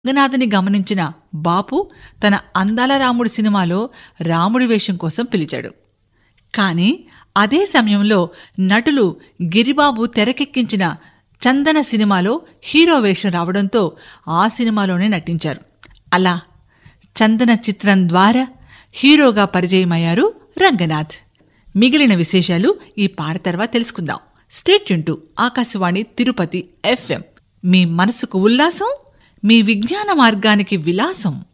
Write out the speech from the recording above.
రంగనాథుని గమనించిన బాపు తన అందాల రాముడి సినిమాలో రాముడి వేషం కోసం పిలిచాడు కానీ అదే సమయంలో నటులు గిరిబాబు తెరకెక్కించిన చందన సినిమాలో హీరో వేషం రావడంతో ఆ సినిమాలోనే నటించారు అలా చందన చిత్రం ద్వారా హీరోగా పరిచయమయ్యారు రంగనాథ్ మిగిలిన విశేషాలు ఈ పాట తర్వాత తెలుసుకుందాం stay tuned Akashvani Tirupati FM మీ మనసుకు ఉల్లాసం మీ విజ్ఞాన మార్గానికి విలాసం